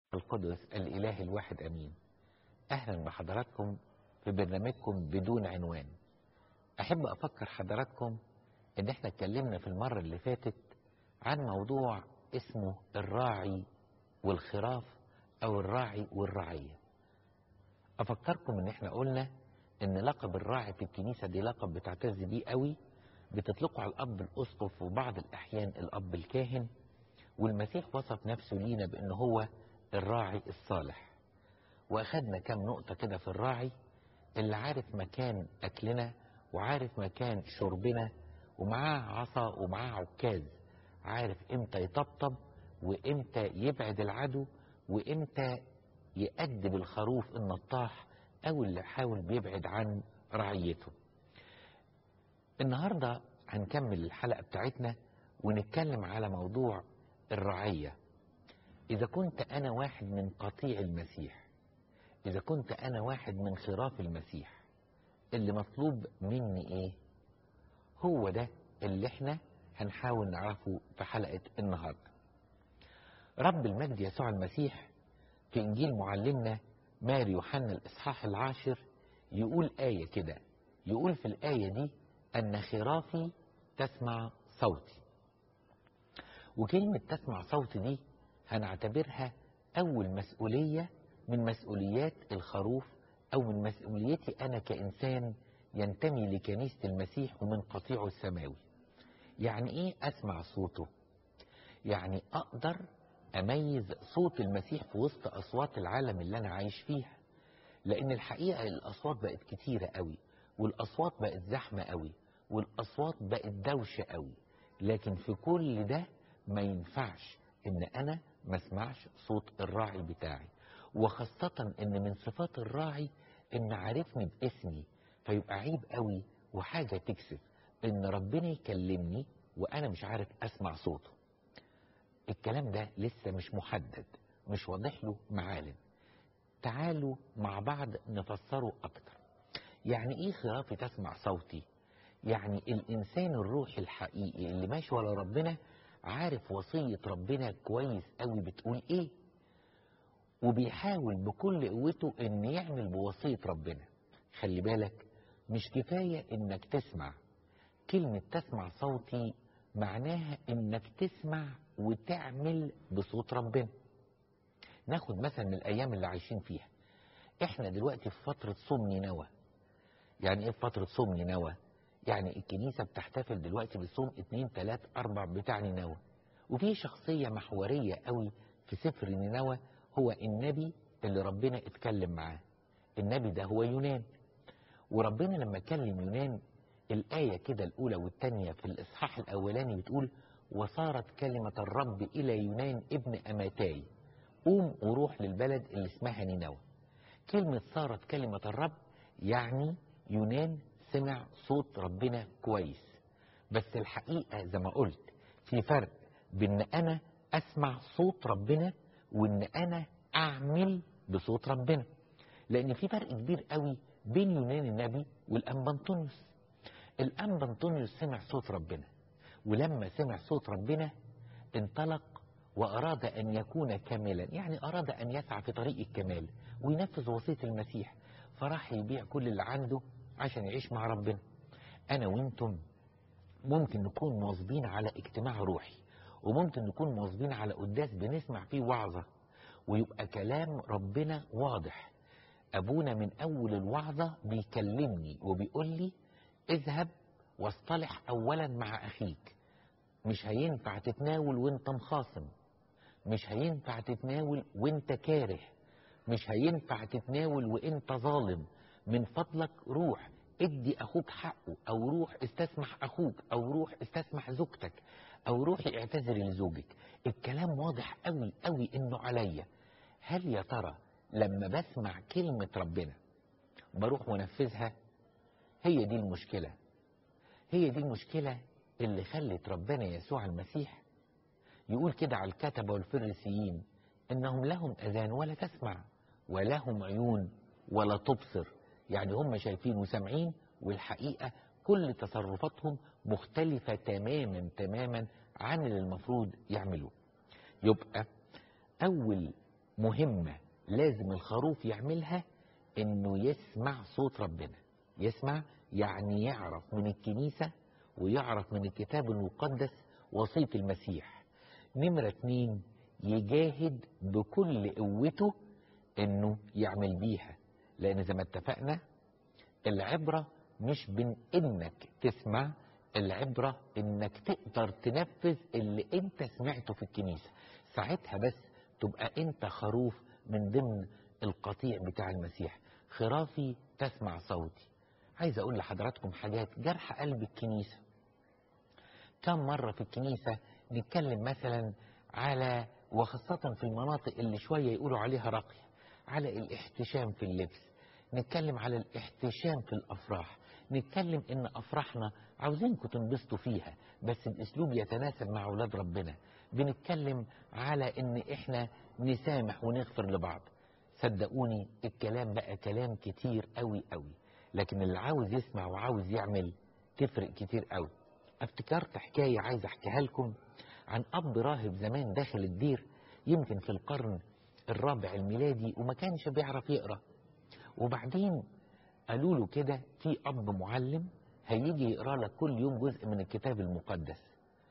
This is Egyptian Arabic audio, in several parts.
القدس الإله الواحد أمين أهلا بحضراتكم في برنامجكم بدون عنوان أحب أفكر حضراتكم إن إحنا اتكلمنا في المرة اللي فاتت عن موضوع اسمه الراعي والخراف أو الراعي والرعية أفكركم إن إحنا قلنا إن لقب الراعي في الكنيسة دي لقب بتعتز بيه قوي بتطلقه على الأب الأسقف وبعض الأحيان الأب الكاهن والمسيح وصف نفسه لينا بأنه هو الراعي الصالح واخدنا كام نقطة كده في الراعي اللي عارف مكان أكلنا وعارف مكان شربنا ومعاه عصا ومعاه عكاز عارف امتى يطبطب وامتى يبعد العدو وامتى يأدب الخروف النطاح أو اللي حاول بيبعد عن رعيته النهاردة هنكمل الحلقة بتاعتنا ونتكلم على موضوع الرعية إذا كنت أنا واحد من قطيع المسيح إذا كنت أنا واحد من خراف المسيح اللي مطلوب مني إيه هو ده اللي احنا هنحاول نعرفه في حلقة النهاردة رب المجد يسوع المسيح في إنجيل معلمنا ماري يوحنا الإصحاح العاشر يقول آية كده يقول في الآية دي أن خرافي تسمع صوتي وكلمة تسمع صوتي دي هنعتبرها أول مسؤولية من مسؤوليات الخروف أو من مسؤوليتي أنا كإنسان ينتمي لكنيسة المسيح ومن قطيعه السماوي يعني إيه أسمع صوته يعني أقدر أميز صوت المسيح في وسط أصوات العالم اللي أنا عايش فيها لأن الحقيقة الأصوات بقت كتيرة قوي والأصوات بقت زحمة قوي والأصوات بقت دوشة قوي لكن في كل ده ما ينفعش إن أنا ما اسمعش صوت الراعي بتاعي وخاصة ان من صفات الراعي ان عارفني باسمي فيبقى عيب قوي وحاجة تكسف ان ربنا يكلمني وانا مش عارف اسمع صوته الكلام ده لسه مش محدد مش واضح له معالم تعالوا مع بعض نفسره اكتر يعني ايه خرافي تسمع صوتي يعني الانسان الروحي الحقيقي اللي ماشي ورا ربنا عارف وصية ربنا كويس قوي بتقول ايه وبيحاول بكل قوته ان يعمل بوصية ربنا خلي بالك مش كفاية انك تسمع كلمة تسمع صوتي معناها انك تسمع وتعمل بصوت ربنا ناخد مثلا من الايام اللي عايشين فيها احنا دلوقتي في فترة صوم نينوى يعني ايه في فترة صوم نينوى يعني الكنيسة بتحتفل دلوقتي بصوم اتنين تلات اربع بتاع نينوى وفي شخصية محورية قوي في سفر نينوى هو النبي اللي ربنا اتكلم معاه النبي ده هو يونان وربنا لما كلم يونان الآية كده الأولى والثانية في الإصحاح الأولاني بتقول وصارت كلمة الرب إلى يونان ابن أماتاي قوم وروح للبلد اللي اسمها نينوى كلمة صارت كلمة الرب يعني يونان سمع صوت ربنا كويس بس الحقيقة زي ما قلت في فرق بين أنا أسمع صوت ربنا وان انا اعمل بصوت ربنا لان في فرق كبير قوي بين يونان النبي والانبا انطونيوس الانبا انطونيوس سمع صوت ربنا ولما سمع صوت ربنا انطلق واراد ان يكون كاملا يعني اراد ان يسعى في طريق الكمال وينفذ وصيه المسيح فراح يبيع كل اللي عنده عشان يعيش مع ربنا انا وانتم ممكن نكون مواظبين على اجتماع روحي وممكن نكون مواظبين على قداس بنسمع فيه وعظة ويبقى كلام ربنا واضح أبونا من أول الوعظة بيكلمني وبيقول لي اذهب واصطلح أولا مع أخيك مش هينفع تتناول وانت مخاصم مش هينفع تتناول وانت كاره مش هينفع تتناول وانت ظالم من فضلك روح ادي اخوك حقه او روح استسمح اخوك او روح استسمح زوجتك او روحي اعتذري لزوجك الكلام واضح قوي قوي انه عليا هل يا ترى لما بسمع كلمة ربنا بروح ونفذها هي دي المشكلة هي دي المشكلة اللي خلت ربنا يسوع المسيح يقول كده على الكتبة والفريسيين انهم لهم اذان ولا تسمع ولهم عيون ولا تبصر يعني هم شايفين وسامعين والحقيقة كل تصرفاتهم مختلفة تماما تماما عن اللي المفروض يعملوه يبقى أول مهمة لازم الخروف يعملها انه يسمع صوت ربنا يسمع يعني يعرف من الكنيسة ويعرف من الكتاب المقدس وصية المسيح نمرة اتنين يجاهد بكل قوته انه يعمل بيها لان زي ما اتفقنا العبرة مش بين انك تسمع العبرة انك تقدر تنفذ اللي انت سمعته في الكنيسة ساعتها بس تبقى انت خروف من ضمن القطيع بتاع المسيح خرافي تسمع صوتي عايز اقول لحضراتكم حاجات جرح قلب الكنيسة كم مرة في الكنيسة نتكلم مثلا على وخاصة في المناطق اللي شوية يقولوا عليها رقي على الاحتشام في اللبس نتكلم على الاحتشام في الافراح نتكلم ان افراحنا عاوزينكم تنبسطوا فيها بس باسلوب يتناسب مع اولاد ربنا بنتكلم على ان احنا نسامح ونغفر لبعض صدقوني الكلام بقى كلام كتير قوي قوي لكن اللي عاوز يسمع وعاوز يعمل تفرق كتير قوي افتكرت حكاية عايز احكيها لكم عن اب راهب زمان داخل الدير يمكن في القرن الرابع الميلادي وما كانش بيعرف يقرأ وبعدين قالوا له كده في اب معلم هيجي يقرا لك كل يوم جزء من الكتاب المقدس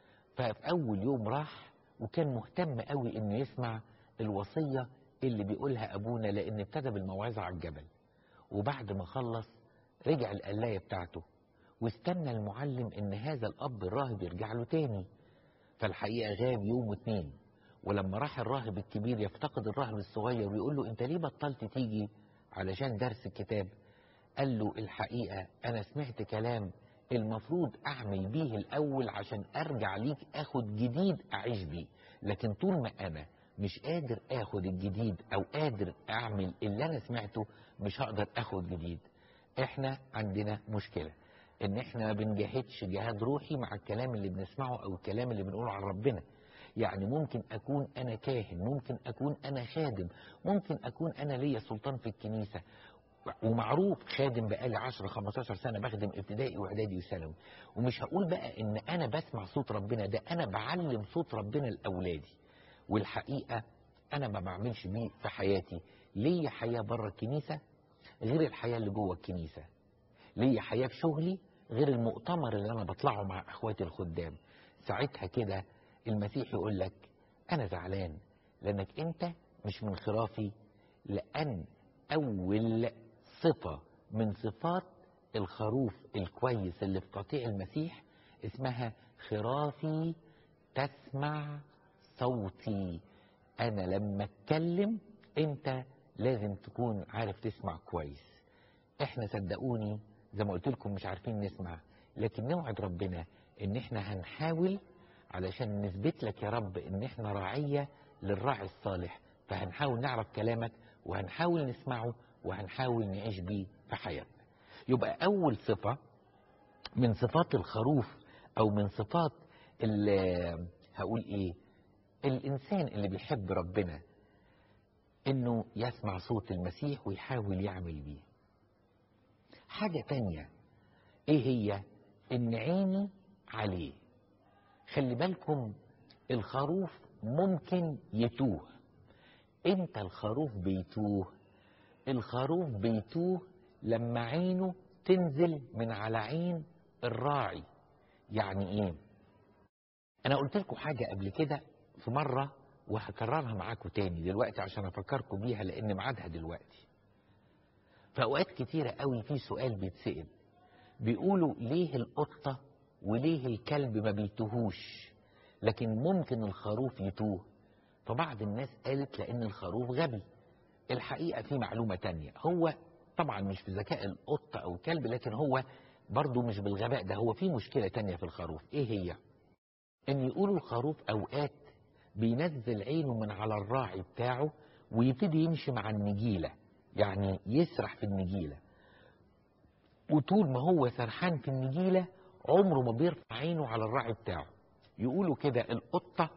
ففي اول يوم راح وكان مهتم قوي انه يسمع الوصيه اللي بيقولها ابونا لان ابتدى بالموعظه على الجبل وبعد ما خلص رجع القلايه بتاعته واستنى المعلم ان هذا الاب الراهب يرجع له تاني فالحقيقه غاب يوم واتنين ولما راح الراهب الكبير يفتقد الراهب الصغير ويقول له انت ليه بطلت تيجي علشان درس الكتاب قال له الحقيقة أنا سمعت كلام المفروض أعمل بيه الأول عشان أرجع ليك أخد جديد أعيش بيه لكن طول ما أنا مش قادر أخد الجديد أو قادر أعمل اللي أنا سمعته مش هقدر أخد جديد إحنا عندنا مشكلة إن إحنا ما بنجاهدش جهاد روحي مع الكلام اللي بنسمعه أو الكلام اللي بنقوله عن ربنا يعني ممكن أكون أنا كاهن ممكن أكون أنا خادم ممكن أكون أنا ليا سلطان في الكنيسة ومعروف خادم بقالي 10 15 سنة بخدم ابتدائي واعدادي وثانوي ومش هقول بقى ان انا بسمع صوت ربنا ده انا بعلم صوت ربنا لاولادي والحقيقة انا ما بعملش بيه في حياتي ليا حياة بره الكنيسة غير الحياة اللي جوه الكنيسة ليا حياة في شغلي غير المؤتمر اللي انا بطلعه مع اخواتي الخدام ساعتها كده المسيح يقول لك انا زعلان لانك انت مش من خرافي لان اول صفة من صفات الخروف الكويس اللي في قطيع المسيح اسمها خرافي تسمع صوتي انا لما اتكلم انت لازم تكون عارف تسمع كويس احنا صدقوني زي ما قلت لكم مش عارفين نسمع لكن نوعد ربنا ان احنا هنحاول علشان نثبت لك يا رب ان احنا راعية للراعي الصالح فهنحاول نعرف كلامك وهنحاول نسمعه وهنحاول نعيش بيه في حياتنا يبقى أول صفة من صفات الخروف أو من صفات هقول إيه الإنسان اللي بيحب ربنا إنه يسمع صوت المسيح ويحاول يعمل بيه حاجة تانية إيه هي إن عيني عليه خلي بالكم الخروف ممكن يتوه امتى الخروف بيتوه الخروف بيتوه لما عينه تنزل من على عين الراعي يعني ايه انا قلت لكم حاجة قبل كده في مرة وهكررها معاكم تاني دلوقتي عشان افكركم بيها لان ميعادها دلوقتي في اوقات كتيرة قوي في سؤال بيتسأل بيقولوا ليه القطة وليه الكلب ما بيتوهوش لكن ممكن الخروف يتوه فبعض الناس قالت لان الخروف غبي الحقيقة في معلومة تانية هو طبعا مش في ذكاء القطة او الكلب لكن هو برضه مش بالغباء ده هو في مشكلة تانية في الخروف ايه هي ان يقولوا الخروف اوقات بينزل عينه من على الراعي بتاعه ويبتدي يمشي مع النجيلة يعني يسرح في النجيلة وطول ما هو سرحان في النجيلة عمره ما بيرفع عينه على الراعي بتاعه يقولوا كده القطة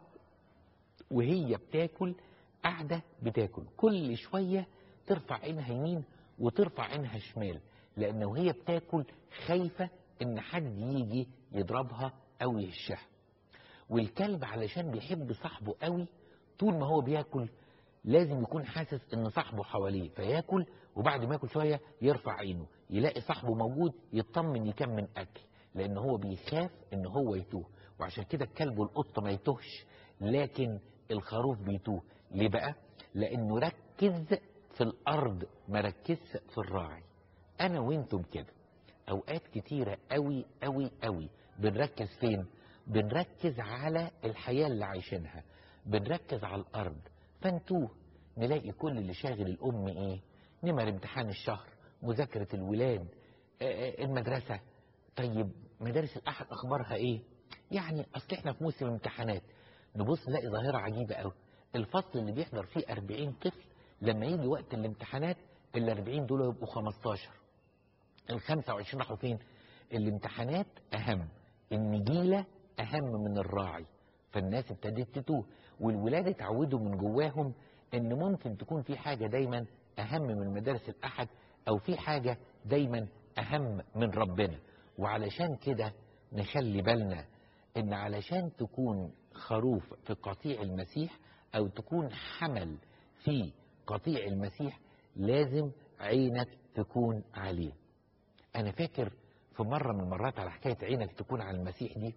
وهي بتاكل قاعدة بتاكل كل شوية ترفع عينها يمين وترفع عينها شمال لأنه وهي بتاكل خايفة إن حد يجي يضربها أو يهشها والكلب علشان بيحب صاحبه قوي طول ما هو بياكل لازم يكون حاسس ان صاحبه حواليه فياكل وبعد ما ياكل شويه يرفع عينه يلاقي صاحبه موجود يطمن يكمل اكل لان هو بيخاف ان هو يتوه وعشان كده الكلب والقطه ما يتوهش لكن الخروف بيتوه ليه بقى لانه ركز في الارض ما ركزش في الراعي انا وانتم كده اوقات كتيره قوي قوي قوي بنركز فين بنركز على الحياه اللي عايشينها بنركز على الارض فنتوه نلاقي كل اللي شاغل الام ايه نمر امتحان الشهر مذاكره الولاد المدرسه طيب مدارس الاحد اخبارها ايه يعني اصل احنا في موسم امتحانات نبص نلاقي ظاهره عجيبه قوي الفصل اللي بيحضر فيه 40 طفل لما يجي وقت الامتحانات ال 40 دول يبقوا 15 ال 25 راحوا فين الامتحانات اهم النجيله اهم من الراعي فالناس ابتدت تتوه والولاد اتعودوا من جواهم ان ممكن تكون في حاجه دايما اهم من مدارس الاحد او في حاجه دايما اهم من ربنا وعلشان كده نخلي بالنا ان علشان تكون خروف في قطيع المسيح او تكون حمل في قطيع المسيح لازم عينك تكون عليه انا فاكر في مرة من المرات على حكاية عينك تكون على المسيح دي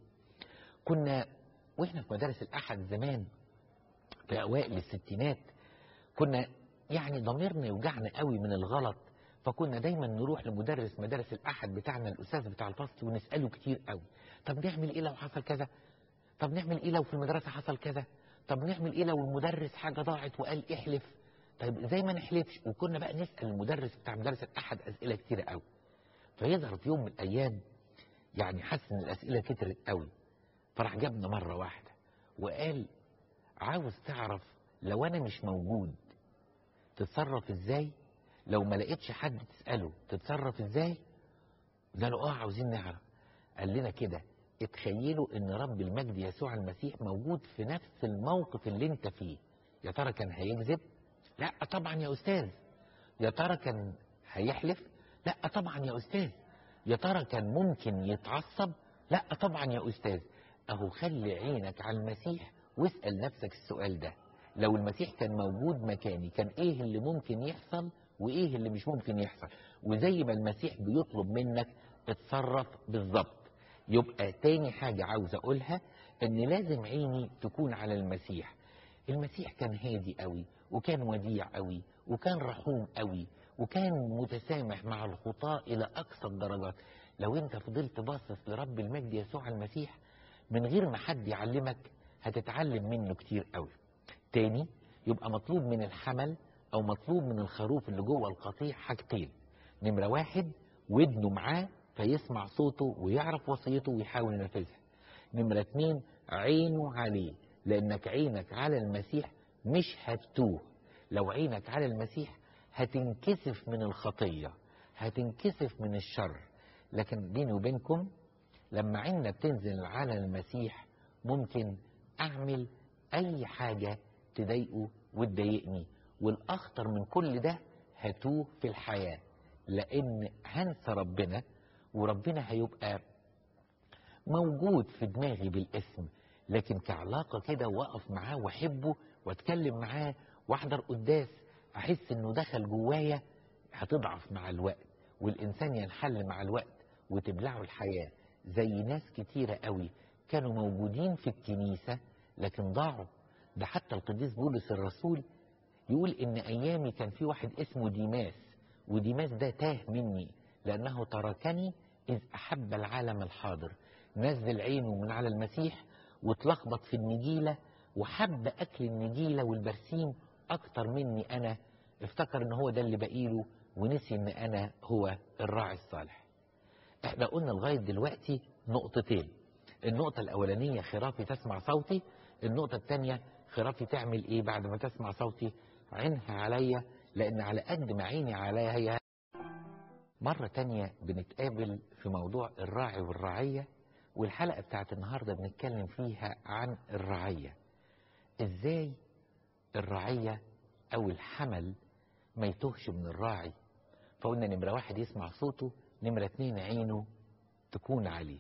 كنا واحنا في مدارس الاحد زمان في اوائل الستينات كنا يعني ضميرنا يوجعنا قوي من الغلط فكنا دايما نروح لمدرس مدارس الاحد بتاعنا الاستاذ بتاع الفصل ونساله كتير قوي طب نعمل ايه لو حصل كذا طب نعمل ايه لو في المدرسه حصل كذا طب نعمل ايه لو المدرس حاجه ضاعت وقال احلف طيب ازاي ما نحلفش وكنا بقى نسال المدرس بتاع مدرسه الاحد اسئله كتيره قوي فيظهر في يوم من الايام يعني حس ان الاسئله كترت قوي فراح جابنا مره واحده وقال عاوز تعرف لو انا مش موجود تتصرف ازاي لو ما لقيتش حد تساله تتصرف ازاي ده اه عاوزين نعرف قال لنا كده اتخيلوا ان رب المجد يسوع المسيح موجود في نفس الموقف اللي انت فيه يا ترى كان هيكذب لا طبعا يا استاذ يا ترى كان هيحلف لا طبعا يا استاذ يا ترى كان ممكن يتعصب لا طبعا يا استاذ اهو خلي عينك على المسيح واسال نفسك السؤال ده لو المسيح كان موجود مكاني كان ايه اللي ممكن يحصل وايه اللي مش ممكن يحصل وزي ما المسيح بيطلب منك اتصرف بالظبط يبقى تاني حاجة عاوز اقولها ان لازم عيني تكون على المسيح المسيح كان هادي قوي وكان وديع قوي وكان رحوم قوي وكان متسامح مع الخطاة الى اقصى الدرجات لو انت فضلت باصص لرب المجد يسوع المسيح من غير ما حد يعلمك هتتعلم منه كتير قوي تاني يبقى مطلوب من الحمل او مطلوب من الخروف اللي جوه القطيع حاجتين نمرة واحد ودنه معاه فيسمع صوته ويعرف وصيته ويحاول ينفذها نمرة اتنين عينه عليه لانك عينك على المسيح مش هتتوه لو عينك على المسيح هتنكسف من الخطية هتنكسف من الشر لكن بيني وبينكم لما عيننا بتنزل على المسيح ممكن اعمل اي حاجة تضايقه وتضايقني والاخطر من كل ده هتوه في الحياة لان هنسى ربنا وربنا هيبقى موجود في دماغي بالاسم لكن كعلاقة كده واقف معاه واحبه واتكلم معاه واحضر قداس احس انه دخل جوايا هتضعف مع الوقت والانسان ينحل مع الوقت وتبلعه الحياة زي ناس كتيرة قوي كانوا موجودين في الكنيسة لكن ضاعوا ده حتى القديس بولس الرسول يقول ان ايامي كان في واحد اسمه ديماس وديماس ده تاه مني لانه تركني اذ احب العالم الحاضر نزل عينه من على المسيح واتلخبط في النجيله وحب اكل النجيله والبرسيم اكتر مني انا افتكر ان هو ده اللي بقيله ونسي ان انا هو الراعي الصالح احنا قلنا لغايه دلوقتي نقطتين النقطه الاولانيه خرافي تسمع صوتي النقطه الثانيه خرافي تعمل ايه بعد ما تسمع صوتي عينها عليا لان على قد ما عيني عليا مرة تانية بنتقابل في موضوع الراعي والرعية والحلقة بتاعت النهاردة بنتكلم فيها عن الرعية ازاي الرعية او الحمل ما يتوهش من الراعي فقلنا نمرة واحد يسمع صوته نمرة اتنين عينه تكون عليه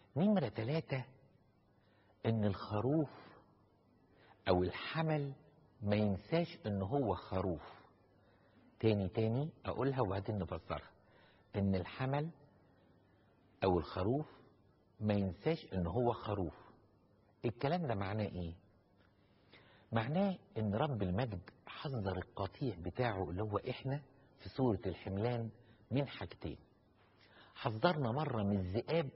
نمرة تلاتة ان الخروف او الحمل ما ينساش ان هو خروف تاني تاني اقولها وبعدين نفسرها ان الحمل او الخروف ما ينساش ان هو خروف الكلام ده معناه ايه معناه ان رب المجد حذر القطيع بتاعه اللي هو احنا في سورة الحملان من حاجتين حذرنا مرة من الذئاب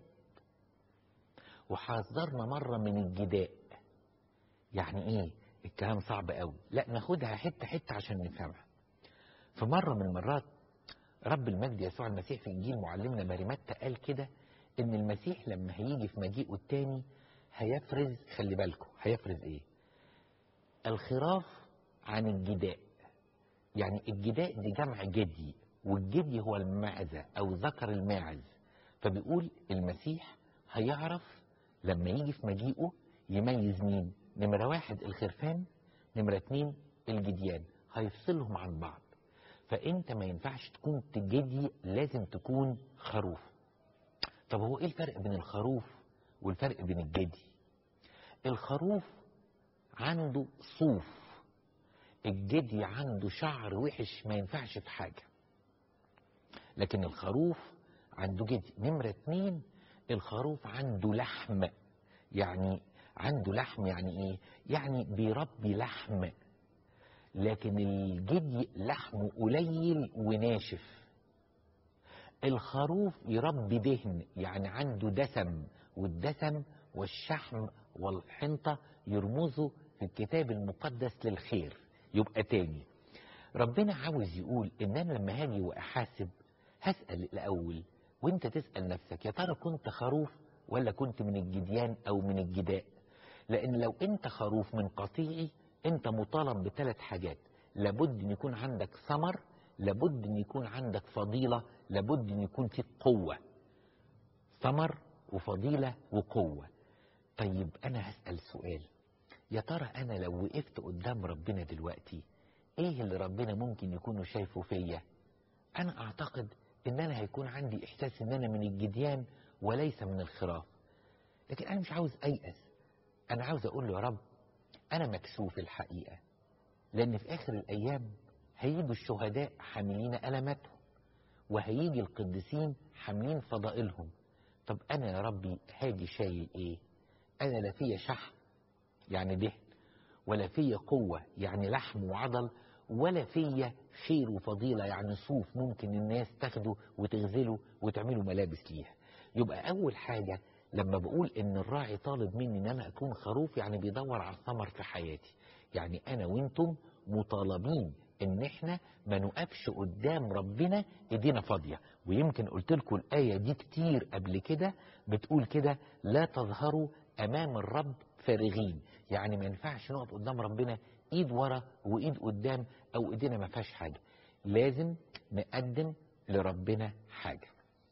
وحذرنا مرة من الجداء يعني ايه الكلام صعب قوي لا ناخدها حتة حتة عشان نفهمها في مرة من المرات رب المجد يسوع المسيح في انجيل معلمنا ماري متى قال كده ان المسيح لما هيجي في مجيئه التاني هيفرز خلي بالكم هيفرز ايه الخراف عن الجداء يعني الجداء دي جمع جدي والجدي هو المعزة او ذكر الماعز فبيقول المسيح هيعرف لما يجي في مجيئه يميز مين نمرة واحد الخرفان نمرة اتنين الجديان هيفصلهم عن بعض فانت ما ينفعش تكون جدي لازم تكون خروف طب هو ايه الفرق بين الخروف والفرق بين الجدي الخروف عنده صوف الجدي عنده شعر وحش ما ينفعش في حاجة لكن الخروف عنده جدي نمرة اتنين الخروف عنده لحم يعني عنده لحم يعني ايه يعني بيربي لحم لكن الجدي لحمه قليل وناشف الخروف يربي دهن يعني عنده دسم والدسم والشحم والحنطة يرمزوا في الكتاب المقدس للخير يبقى تاني ربنا عاوز يقول ان انا لما هاجي واحاسب هسأل الاول وانت تسأل نفسك يا ترى كنت خروف ولا كنت من الجديان او من الجداء لان لو انت خروف من قطيعي انت مطالب بثلاث حاجات لابد ان يكون عندك ثمر لابد ان يكون عندك فضيلة لابد ان يكون فيك قوة ثمر وفضيلة وقوة طيب انا هسأل سؤال يا ترى انا لو وقفت قدام ربنا دلوقتي ايه اللي ربنا ممكن يكون شايفه فيا انا اعتقد ان انا هيكون عندي احساس ان انا من الجديان وليس من الخراف لكن انا مش عاوز ايأس انا عاوز اقول له يا رب انا مكسوف الحقيقة لان في اخر الايام هيجوا الشهداء حاملين ألماتهم وهيجي القديسين حاملين فضائلهم طب أنا يا ربي هاجي شايل إيه أنا لا فيا شحم يعني دهن ولا فيا قوة يعني لحم وعضل ولا فيا خير وفضيلة يعني صوف ممكن الناس تاخده وتغزله وتعمله ملابس ليها يبقى أول حاجة لما بقول إن الراعي طالب مني إن أنا أكون خروف يعني بيدور على الثمر في حياتي يعني أنا وإنتم مطالبين ان احنا ما نقفش قدام ربنا ايدينا فاضيه ويمكن قلت لكم الايه دي كتير قبل كده بتقول كده لا تظهروا امام الرب فارغين يعني ما ينفعش نقف قدام ربنا ايد ورا وايد قدام او ايدينا ما فيهاش حاجه لازم نقدم لربنا حاجه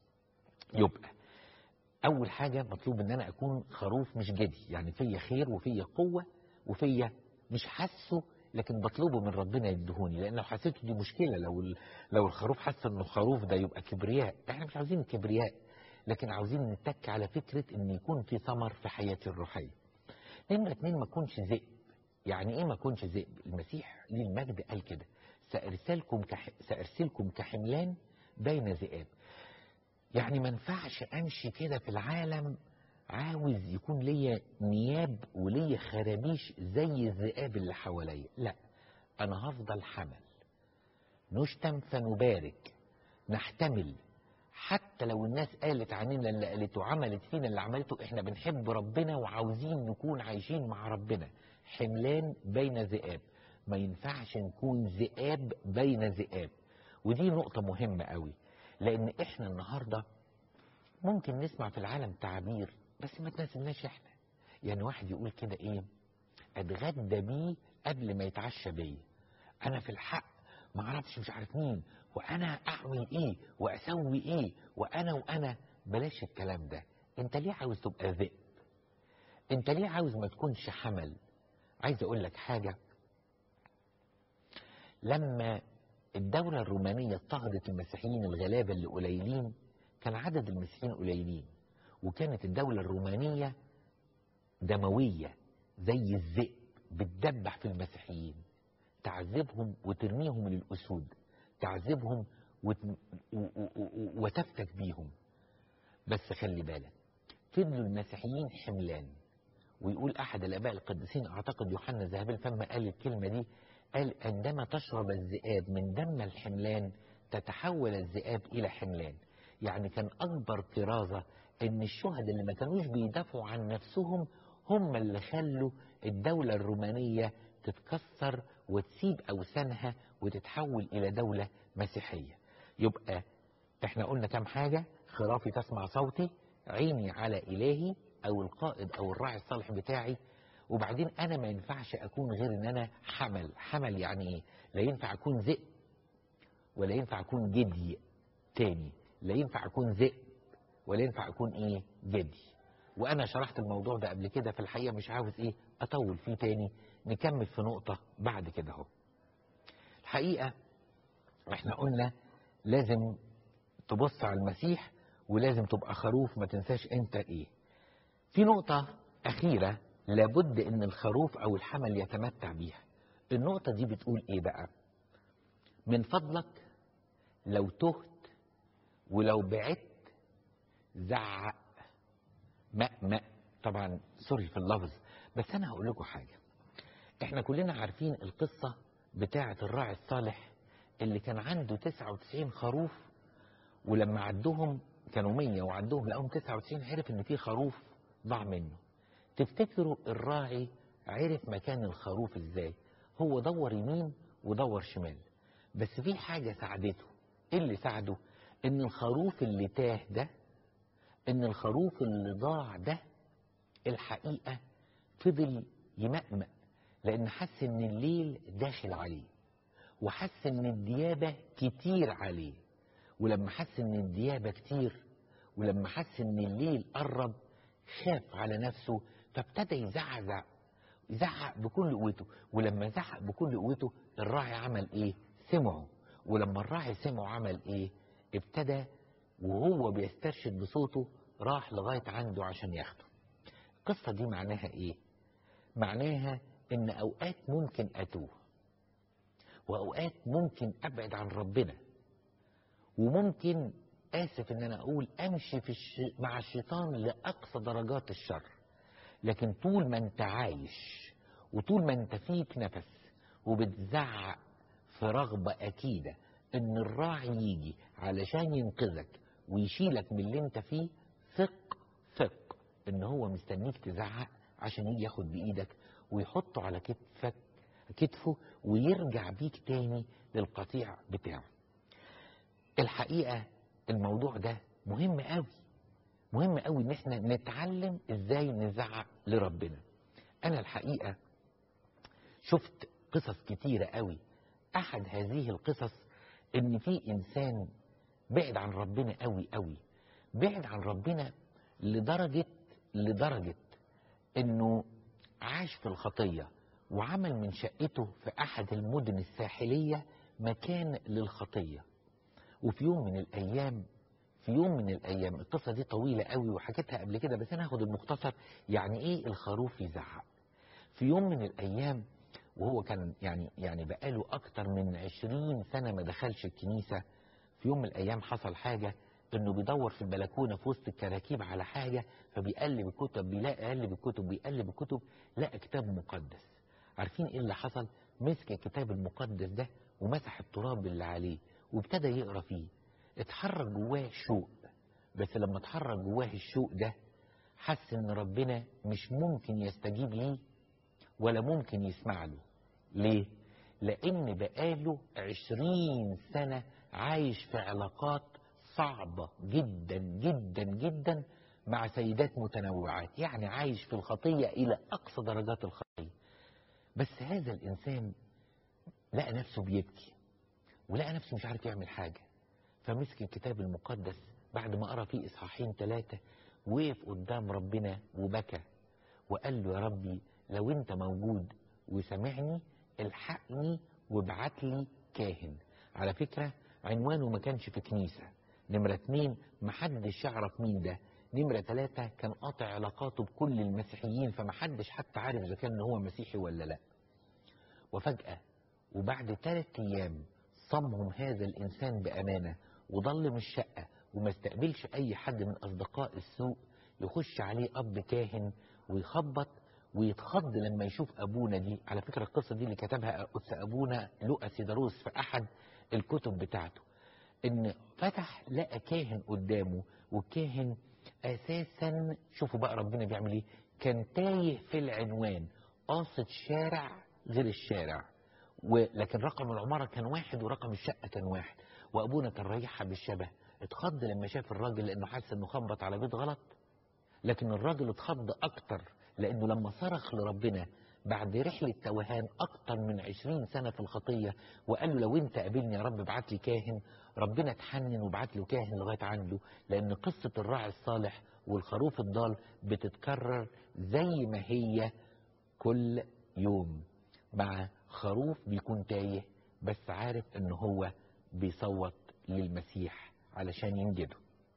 يبقى اول حاجه مطلوب ان انا اكون خروف مش جدي يعني فيا خير وفيا قوه وفيا مش حاسه لكن بطلبه من ربنا يدهوني لان لو حسيته دي مشكله لو لو الخروف حس انه خروف ده يبقى كبرياء احنا مش عاوزين كبرياء لكن عاوزين نتك على فكره ان يكون في ثمر في حياتي الروحيه نمرة اتنين ما اكونش ذئب يعني ايه ما اكونش ذئب المسيح ليه المجد قال كده سارسلكم كح... سارسلكم كحملان بين ذئاب يعني ما ينفعش امشي كده في العالم عاوز يكون ليا نياب وليا خرابيش زي الذئاب اللي حواليا لا انا هفضل حمل نشتم فنبارك نحتمل حتى لو الناس قالت عننا اللي قالته عملت فينا اللي عملته احنا بنحب ربنا وعاوزين نكون عايشين مع ربنا حملان بين ذئاب ما ينفعش نكون ذئاب بين ذئاب ودي نقطة مهمة قوي لان احنا النهاردة ممكن نسمع في العالم تعابير بس ما تناسبناش احنا يعني واحد يقول كده ايه اتغدى بيه قبل ما يتعشى بيا انا في الحق ما اعرفش مش عارف مين وانا اعمل ايه واسوي ايه وانا وانا بلاش الكلام ده انت ليه عاوز تبقى ذئب انت ليه عاوز ما تكونش حمل عايز اقول لك حاجة لما الدولة الرومانية اضطهدت المسيحيين الغلابة اللي قليلين كان عدد المسيحيين قليلين وكانت الدولة الرومانية دموية زي الذئب بتدبح في المسيحيين تعذبهم وترميهم للأسود تعذبهم وت... و... و... و... وتفتك بيهم بس خلي بالك فضلوا المسيحيين حملان ويقول أحد الآباء القديسين أعتقد يوحنا ذهب الفم قال الكلمة دي قال عندما تشرب الذئاب من دم الحملان تتحول الذئاب إلى حملان يعني كان أكبر طرازة إن الشهداء اللي ما كانوش بيدافعوا عن نفسهم هم اللي خلوا الدولة الرومانية تتكسر وتسيب أوثانها وتتحول إلى دولة مسيحية يبقى احنا قلنا كام حاجة خرافي تسمع صوتي عيني على إلهي أو القائد أو الراعي الصالح بتاعي وبعدين أنا ما ينفعش أكون غير إن أنا حمل حمل يعني إيه لا ينفع أكون ذئب ولا ينفع أكون جدي تاني لا ينفع أكون ذئب ولا ينفع أكون إيه جدي وأنا شرحت الموضوع ده قبل كده في الحقيقة مش عاوز إيه أطول فيه تاني نكمل في نقطة بعد كده اهو الحقيقة احنا قلنا لازم تبص على المسيح ولازم تبقى خروف ما تنساش انت ايه في نقطة أخيرة لابد ان الخروف او الحمل يتمتع بيها النقطة دي بتقول ايه بقى من فضلك لو تهت ولو بعدت زعق مأمأ طبعا سوري في اللفظ بس انا هقول لكم حاجة احنا كلنا عارفين القصة بتاعة الراعي الصالح اللي كان عنده 99 خروف ولما عدهم كانوا 100 وعدهم لقاهم 99 عرف ان في خروف ضاع منه تفتكروا الراعي عرف مكان الخروف ازاي هو دور يمين ودور شمال بس في حاجة ساعدته ايه اللي ساعده ان الخروف اللي تاه ده ان الخروف اللي ضاع ده الحقيقة فضل يمأمأ لان حس ان الليل داخل عليه وحس ان الديابة كتير عليه ولما حس ان الديابة كتير ولما حس ان الليل قرب خاف على نفسه فابتدى يزعزع يزعق بكل قوته ولما زعق بكل قوته الراعي عمل ايه سمعه ولما الراعي سمعه عمل ايه ابتدى وهو بيسترشد بصوته راح لغاية عنده عشان ياخده القصة دي معناها ايه معناها ان اوقات ممكن اتوه واوقات ممكن ابعد عن ربنا وممكن اسف ان انا اقول امشي في الش... مع الشيطان لاقصى درجات الشر لكن طول ما انت عايش وطول ما انت فيك نفس وبتزعق في رغبة اكيدة ان الراعي يجي علشان ينقذك ويشيلك من اللي انت فيه ثق ثق ان هو مستنيك تزعق عشان يجي ياخد بايدك ويحطه على كتفك كتفه ويرجع بيك تاني للقطيع بتاعه الحقيقة الموضوع ده مهم قوي مهم قوي ان احنا نتعلم ازاي نزعق لربنا انا الحقيقة شفت قصص كتيرة قوي احد هذه القصص ان في انسان بعد عن ربنا قوي قوي بعد عن ربنا لدرجة لدرجة انه عاش في الخطية وعمل من شقته في احد المدن الساحلية مكان للخطية وفي يوم من الايام في يوم من الايام القصة دي طويلة قوي وحكيتها قبل كده بس انا هاخد المختصر يعني ايه الخروف يزعق في يوم من الايام وهو كان يعني يعني بقاله اكتر من عشرين سنة ما دخلش الكنيسة في يوم من الايام حصل حاجة انه بيدور في البلكونه في وسط الكراكيب على حاجه فبيقلب الكتب بيلاقي قلب الكتب بيقلب الكتب لقى كتاب مقدس عارفين ايه اللي حصل مسك الكتاب المقدس ده ومسح التراب اللي عليه وابتدى يقرا فيه اتحرك جواه شوق بس لما اتحرك جواه الشوق ده حس ان ربنا مش ممكن يستجيب ليه ولا ممكن يسمع له ليه لان بقاله عشرين سنة عايش في علاقات صعبة جدا جدا جدا مع سيدات متنوعات يعني عايش في الخطية إلى أقصى درجات الخطية بس هذا الإنسان لقى نفسه بيبكي ولقى نفسه مش عارف يعمل حاجة فمسك الكتاب المقدس بعد ما قرأ فيه إصحاحين ثلاثة وقف قدام ربنا وبكى وقال له يا ربي لو أنت موجود وسامعني الحقني وابعت لي كاهن على فكرة عنوانه ما كانش في كنيسة نمرة اتنين محدش يعرف مين ده نمرة تلاتة كان قاطع علاقاته بكل المسيحيين فمحدش حتى عارف إذا كان هو مسيحي ولا لا وفجأة وبعد ثلاث ايام صمهم هذا الانسان بامانه وضل من الشقه وما استقبلش اي حد من اصدقاء السوء يخش عليه اب كاهن ويخبط ويتخض لما يشوف ابونا دي على فكره القصه دي اللي كتبها قدس ابونا لوقا سيداروس في احد الكتب بتاعته ان فتح لقى كاهن قدامه والكاهن اساسا شوفوا بقى ربنا بيعمل ايه كان تايه في العنوان قاصد شارع غير الشارع ولكن رقم العماره كان واحد ورقم الشقه كان واحد وابونا كان رايحها بالشبه اتخض لما شاف الراجل لانه حس انه خبط على بيت غلط لكن الراجل اتخض اكتر لانه لما صرخ لربنا بعد رحلة توهان أكتر من عشرين سنة في الخطية وقال له لو أنت قابلني يا رب ابعت لي كاهن ربنا اتحنن وبعت له كاهن لغاية عنده لأن قصة الراعي الصالح والخروف الضال بتتكرر زي ما هي كل يوم مع خروف بيكون تايه بس عارف ان هو بيصوت للمسيح علشان ينجده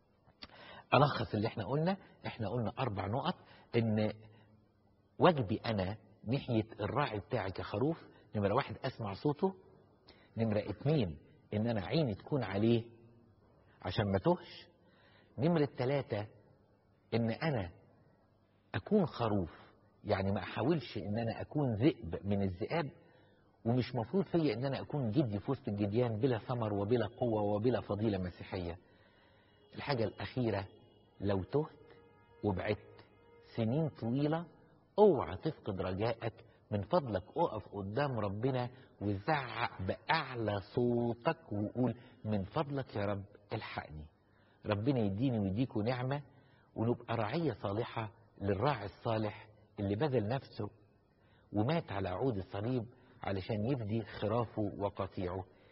ألخص اللي احنا قلنا احنا قلنا أربع نقط ان واجبي أنا ناحية الراعي بتاعي كخروف نمرة واحد أسمع صوته نمرة اتنين إن أنا عيني تكون عليه عشان ما تهش نمرة تلاتة إن أنا أكون خروف يعني ما أحاولش إن أنا أكون ذئب من الذئاب ومش مفروض فيا إن أنا أكون جدي في وسط الجديان بلا ثمر وبلا قوة وبلا فضيلة مسيحية الحاجة الأخيرة لو تهت وبعدت سنين طويلة اوعى تفقد رجائك من فضلك اقف قدام ربنا وزعق بأعلى صوتك وقول من فضلك يا رب الحقني ربنا يديني ويديكوا نعمة ونبقى رعية صالحة للراعي الصالح اللي بذل نفسه ومات على عود الصليب علشان يفدي خرافه وقطيعه